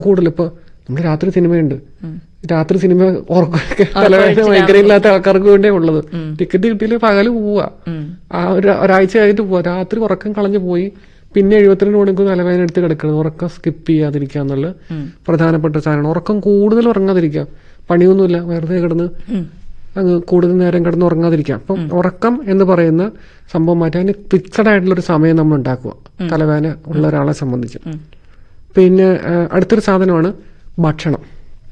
കൂടുതൽ ഇപ്പൊ നമ്മുടെ രാത്രി സിനിമയുണ്ട് രാത്രി സിനിമ ഉറക്കം തലവേദന ഭയങ്കര ഇല്ലാത്ത ആൾക്കാർക്ക് വേണ്ടേ ഉള്ളത് ടിക്കറ്റ് കിട്ടിയില്ല പകല് പോവാ ആ ഒരു ഒരാഴ്ച കഴിഞ്ഞിട്ട് പോവാ രാത്രി ഉറക്കം കളഞ്ഞു പോയി പിന്നെ എഴുപത്തിരണ്ട് മണിക്കൂർ തലവേദന എടുത്ത് കിടക്കുന്നത് ഉറക്കം സ്കിപ്പ് ചെയ്യാതിരിക്കുക എന്നുള്ള പ്രധാനപ്പെട്ട സാധനമാണ് ഉറക്കം കൂടുതൽ ഉറങ്ങാതിരിക്കുക പണിയൊന്നുമില്ല വെറുതെ കിടന്ന് അങ്ങ് കൂടുതൽ നേരം കിടന്ന് ഉറങ്ങാതിരിക്കുക അപ്പം ഉറക്കം എന്ന് പറയുന്ന സംഭവം മാറ്റാൻ ഫിക്സഡ് ആയിട്ടുള്ള ഒരു സമയം നമ്മൾ ഉണ്ടാക്കുക തലവേദന ഉള്ള ഒരാളെ സംബന്ധിച്ച് പിന്നെ ആ, അടുത്തൊരു സാധനമാണ് ഭക്ഷണം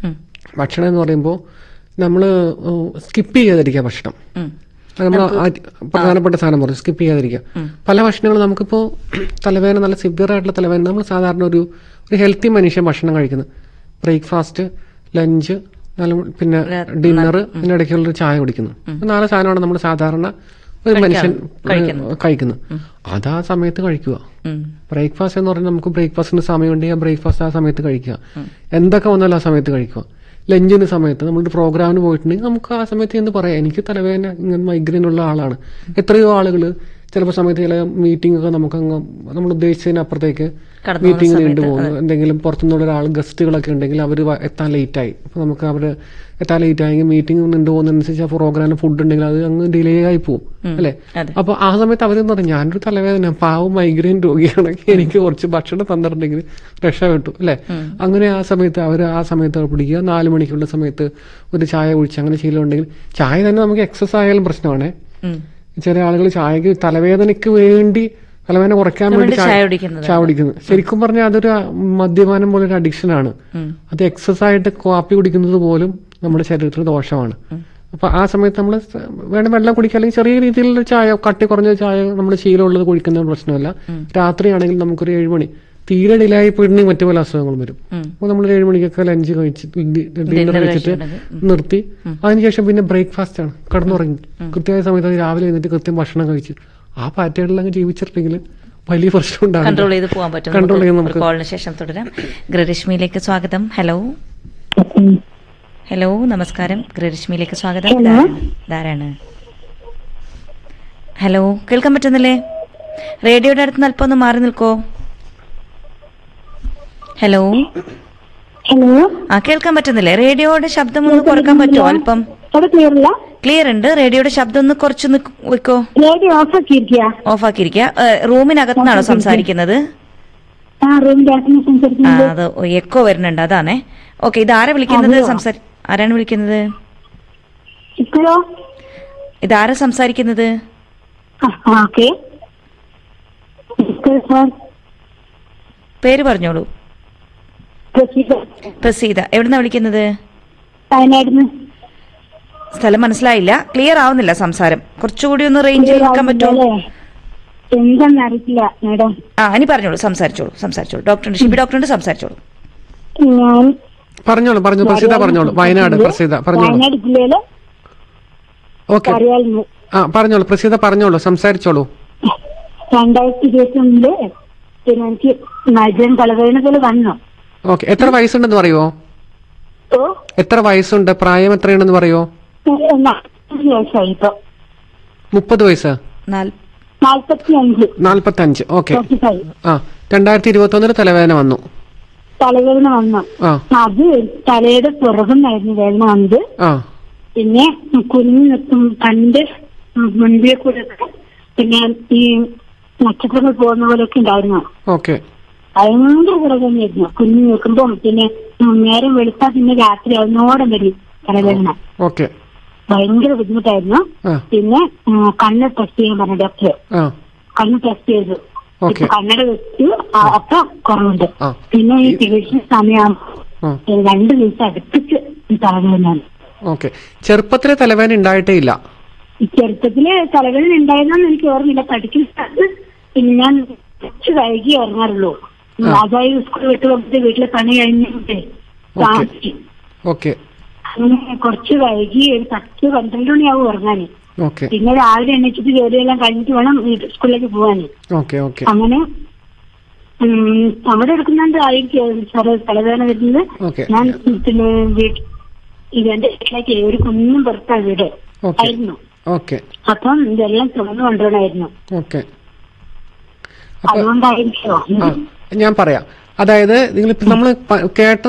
ഭക്ഷണം എന്ന് പറയുമ്പോൾ നമ്മൾ സ്കിപ്പ് ചെയ്യാതിരിക്കുക ഭക്ഷണം അത് നമ്മൾ പ്രധാനപ്പെട്ട സാധനം പറഞ്ഞു സ്കിപ്പ് ചെയ്യാതിരിക്കുക പല ഭക്ഷണങ്ങളും നമുക്കിപ്പോൾ തലവേദന നല്ല സിവിയർ ആയിട്ടുള്ള തലവേദന നമ്മൾ സാധാരണ ഒരു ഒരു ഹെൽത്തി മനുഷ്യൻ ഭക്ഷണം കഴിക്കുന്നത് ബ്രേക്ക്ഫാസ്റ്റ് ലഞ്ച് നാല് മണി- പിന്നെ ഡിന്നർ ഇതിനിടയ്ക്കുള്ള ഒരു ചായ കുടിക്കുന്നു ഇത് നാല് സാധനമാണ് നമ്മൾ സാധാരണ ഒരു മനുഷ്യൻ ഏഹ്, കഴിക്കുന്നത് അത് ആ സമയത്ത് കഴിക്കുക ബ്രേക്ക്ഫാസ്റ്റ് എന്ന് പറഞ്ഞാൽ നമുക്ക് ബ്രേക്ക്ഫാസ്റ്റിന് സമയമുണ്ട് ആ ബ്രേക്ക്ഫാസ്റ്റ് ആ സമയത്ത് കഴിക്കുക എന്തൊക്കെ വന്നാലും ആ സമയത്ത് കഴിക്കുക ലഞ്ചിന് സമയത്ത് നമ്മളൊരു പ്രോഗ്രാമിന് പോയിട്ടുണ്ടെങ്കിൽ നമുക്ക് ആ സമയത്ത് എന്ന് പറയാം എനിക്ക് തലവേദന ഇങ്ങനെ മൈഗ്രെയിൻ ഉള്ള ആളാണ് എത്രയോ ആളുകൾ ചിലപ്പോൾ സമയത്ത് ചില മീറ്റിംഗ് ഒക്കെ നമുക്ക് അങ്ങ് നമ്മൾ ഉദ്ദേശിച്ചതിനപ്പുറത്തേക്ക് കടന്നു മീറ്റിംഗ് നീണ്ടു പോകുന്നു എന്തെങ്കിലും പുറത്തുനിന്നുള്ള ഒരാൾ ഗസ്റ്റുകളൊക്കെ ഉണ്ടെങ്കിൽ അവർ എത്താൻ ലേറ്റായി അപ്പോൾ നമുക്ക് അവർ എത്താൻ ലേറ്റ് ആയെങ്കിൽ മീറ്റിംഗ് നീണ്ടു പോകുന്നതനുസരിച്ച് ആ പ്രോഗ്രാമിൽ ഫുഡ് ഉണ്ടെങ്കിൽ അത് അങ്ങ് ഡിലേ ആയി പോകും അല്ലേ അതെ. അപ്പൊ ആ സമയത്ത് അവരെന്ന് പറഞ്ഞു ഞാനൊരു തലവേദന പാവം മൈഗ്രെയിൻ രോഗിയാണെങ്കിൽ എനിക്ക് കുറച്ച് ഭക്ഷണം തന്നിട്ടുണ്ടെങ്കിൽ രക്ഷപ്പെട്ടു അല്ലെ അങ്ങനെ ആ സമയത്ത് അവർ ആ സമയത്ത് പിടിക്കുക നാല് മണിക്കുള്ള സമയത്ത് ഒരു ചായ കുഴിച്ച് അങ്ങനെ ശീലം ഉണ്ടെങ്കിൽ ചായ തന്നെ നമുക്ക് എക്സസ് ആയാലും പ്രശ്നമാണേ ചില ആളുകൾ ചായക്ക് തലവേദനയ്ക്ക് വേണ്ടി തലവേദന കുറയ്ക്കാൻ വേണ്ടി ചായ കുടിക്കുന്നത് ചായ കുടിക്കുന്നത് ശരിക്കും പറഞ്ഞാൽ അതൊരു മദ്യപാനം പോലെ ഒരു അഡിക്ഷൻ ആണ് അത് എക്സസ് ആയിട്ട് കോപ്പി കുടിക്കുന്നത് പോലും നമ്മുടെ ശരീരത്തിന് ദോഷമാണ് അപ്പൊ ആ സമയത്ത് നമ്മൾ വേണം വെള്ളം കുടിക്കുക അല്ലെങ്കിൽ ചെറിയ രീതിയിലുള്ള ചായ കട്ടി കുറഞ്ഞ ചായ നമ്മൾ ശീലമുള്ളത് കുടിക്കുന്ന പ്രശ്നമല്ല രാത്രിയാണെങ്കിൽ നമുക്കൊരു ഏഴ് മണി തീരെ ഡിലായി പോയിട്ടുണ്ടെങ്കിൽ മറ്റു പല അസുഖങ്ങളും വരും അപ്പോൾ നമ്മൾ ഏഴ് മണിക്കൊക്കെ ലഞ്ച് കഴിച്ച് ഡിന്നർ കഴിച്ചിട്ട് നിർത്തി അതിനുശേഷം പിന്നെ ബ്രേക്ക്ഫാസ്റ്റ് ആണ് കിടന്നുറങ്ങി കൃത്യമായ സമയത്ത് അത് രാവിലെ എഴുന്നേറ്റ് കൃത്യം ഭക്ഷണം കഴിച്ച് ആ പാറ്റേണിൽ അങ്ങ് ജീവിച്ചിട്ടുണ്ടെങ്കിൽ വലിയ പ്രശ്നം ഉണ്ടാകും കൺട്രോൾ ചെയ്ത് പോകാൻ പറ്റും Control ചെയ്യാൻ നമുക്ക് കോളിന് ശേഷം തുടരാം ഗൃഹരശ്മിയിലേക്ക് സ്വാഗതം ഹലോ ഹലോ നമസ്കാരം ഗൃഹരശ്മിയിലേക്ക് സ്വാഗതം ഇതാരാണ്? ഇതാരാണ് ഹലോ കേൾക്കാൻ പറ്റുന്നില്ലേ റേഡിയോയുടെ അടുത്ത് അല്പം ഒന്ന് മാറി നിൽക്കോ ഹലോ ഹലോ ആ കേൾക്കാൻ പറ്റുന്നില്ലേ റേഡിയോയുടെ ശബ്ദം ഒന്ന് കുറക്കാൻ പറ്റുമോ അല്പം അവിടെ ക്ലിയർ ഇല്ല ക്ലിയർ ഉണ്ട് റേഡിയോയുടെ ശബ്ദം ഒന്ന് കുറച്ച് നിക്ക് വെക്കോ റേഡിയോ ഓഫ് ആക്കിയിരിക്കുക ഓഫ് ആക്കിയിരിക്കുക റൂമിനകത്തുനിന്നാണോ സംസാരിക്കുന്നത് ആ റൂമിന്റെ അകത്ത് ആ സംസാരിക്കുന്നത് അത് എക്കോ വരുന്നുണ്ട് അതാണേ ഓക്കെ ഇത് ആരാ വിളിക്കുന്നത് സംസാരി ആരാണ് വിളിക്കുന്നത് ഇപ്പോഴോ ഇത് ആരാ സംസാരിക്കുന്നത് ഓക്കെ സാർ പേര് പറഞ്ഞോളൂ പ്രസീത എവിടുന്നാ വിളിക്കുന്നത് വയനാടിന്ന് സ്ഥലം മനസ്സിലായില്ല ക്ലിയർ ആവുന്നില്ല സംസാരം കുറച്ചുകൂടി ഒന്ന് റേഞ്ചിൽ നിൽക്കാൻ പറ്റുമോ എന്താന്ന് അറിയില്ല മാഡം ആ ഇനി പറഞ്ഞോളൂ സംസാരിച്ചോളൂ സംസാരിച്ചോളൂ ഡോക്ടറുണ്ട് ഷിബി ഡോക്ടറുണ്ട് സംസാരിച്ചോളൂ ഞാൻ പറഞ്ഞോളൂ പറഞ്ഞു പ്രസീത പറഞ്ഞോളൂ വയനാട് പ്രസീത പറഞ്ഞോളൂ വയനാട് ജില്ലയിലെ ഓക്കെ അറിയാവുന്ന ആ പറഞ്ഞോളൂ പ്രസീത പറഞ്ഞോളൂ സംസാരിച്ചോളൂ രണ്ടായിരത്തി ഇരുപത്തി ഒന്നില് പിന്നെ എനിക്ക് മൈഗ്രൈൻ തലവേദന പോലെ വന്നു ഓക്കെ എത്ര വയസ്സുണ്ടെന്ന് പറയുമോ ഓ എത്ര വയസ്സുണ്ട് പ്രായം എത്രയാണെന്ന് പറയുമോ നാൽപ്പത്തി വയസ്സായി ഇപ്പൊ മുപ്പത് വയസ്സ് നാൽ- നാൽപ്പത്തി അഞ്ച് നാൽപ്പത്തി അഞ്ച് ഓക്കെ ഫോർട്ടി ഫൈവ് ആ രണ്ടായിരത്തി ഇരുപത്തി ഒന്നില് തലവേദന വന്നു തലവേദന വന്നു ആ അത് തലയുടെ പുറകുന്നായിരുന്നു വേദന വന്നത് ആ പിന്നെ കുനിഞ്ഞു നിൽക്കും കണ്ട് മുൻപിൽ കൂടെ പിന്നെ ഈ നക്ഷത്രങ്ങൾ പോകുന്ന പോലെയൊക്കെ ഉണ്ടായിരുന്നു ഓക്കെ ഭയങ്കര പുറകുന്നായിരുന്നു കുഞ്ഞു നിൽക്കുമ്പോൾ പിന്നെ നേരം വെളുത്താൽ പിന്നെ രാത്രി അതിനോടം വരും തലവേദന ഓക്കെ ഭയങ്കര ബുദ്ധിമുട്ടായിരുന്നു ആ പിന്നെ ഉം, കണ്ണ് ടെസ്റ്റ് ചെയ്യാൻ പറഞ്ഞു ഡോക്ടർ ആ കണ്ണ് ടെസ്റ്റ് ചെയ്തു ഓക്കെ ഇപ്പൊ കണ്ണട വെച്ചു ആ, അപ്പൊ കുറവുണ്ട് ആ പിന്നെ ഈ ചികിത്സ സമയം ആ രണ്ടു ദിവസം അടുപ്പിച്ച് ഈ തലവേദന ഓക്കെ ചെറുപ്പത്തിലെ തലവേദന ഉണ്ടായിട്ടേ ഇല്ല ഈ ചെറുപ്പത്തില് തലവേദന ഉണ്ടായതെന്ന് എനിക്ക് ഓർമ്മയില്ല പഠിക്കുന്ന സ്ഥലത്ത് പിന്നെ ഞാൻ കുറച്ച് വൈകി ഇറങ്ങാറുള്ളൂ അതായത് സ്കൂൾ വിട്ട് വന്നിട്ട് വീട്ടിലെ പണി കഴിഞ്ഞിട്ട് താമസിച്ചു ഓക്കെ അങ്ങനെ കുറച്ച് വൈകി ഒരു പത്ത് പന്ത്രണ്ട് മണിയാവും ഇറങ്ങാന് ഓക്കെ പിന്നെ രാവിലെ എണീച്ചിട്ട് ജോലിയെല്ലാം കഴിഞ്ഞിട്ട് വേണം വീട്ട് സ്കൂളിലേക്ക് പോവാന് ഓക്കെ ഓക്കെ അങ്ങനെ ഉം, അവിടെ എടുക്കുന്നുണ്ട് ആയിരിക്കും സാറ് തലവേദന വരുന്നത് ഓക്കെ ഞാൻ പിന്നെ വീട്ടിൽ ഇതെന്റെ വീട്ടിലേക്ക് ഒരു കുഞ്ഞും പുറത്താണ് വീട് ഓക്കെ ആയിരുന്നു ഓക്കെ അപ്പം ഇതെല്ലാം തുറന്നു കൊണ്ടുവരണമായിരുന്നു ഓക്കെ അപ്പൊ അതുകൊണ്ടായിരിക്കോ ആ ഞാൻ പറയാം അതായത് നിങ്ങൾ നമ്മൾ കേട്ട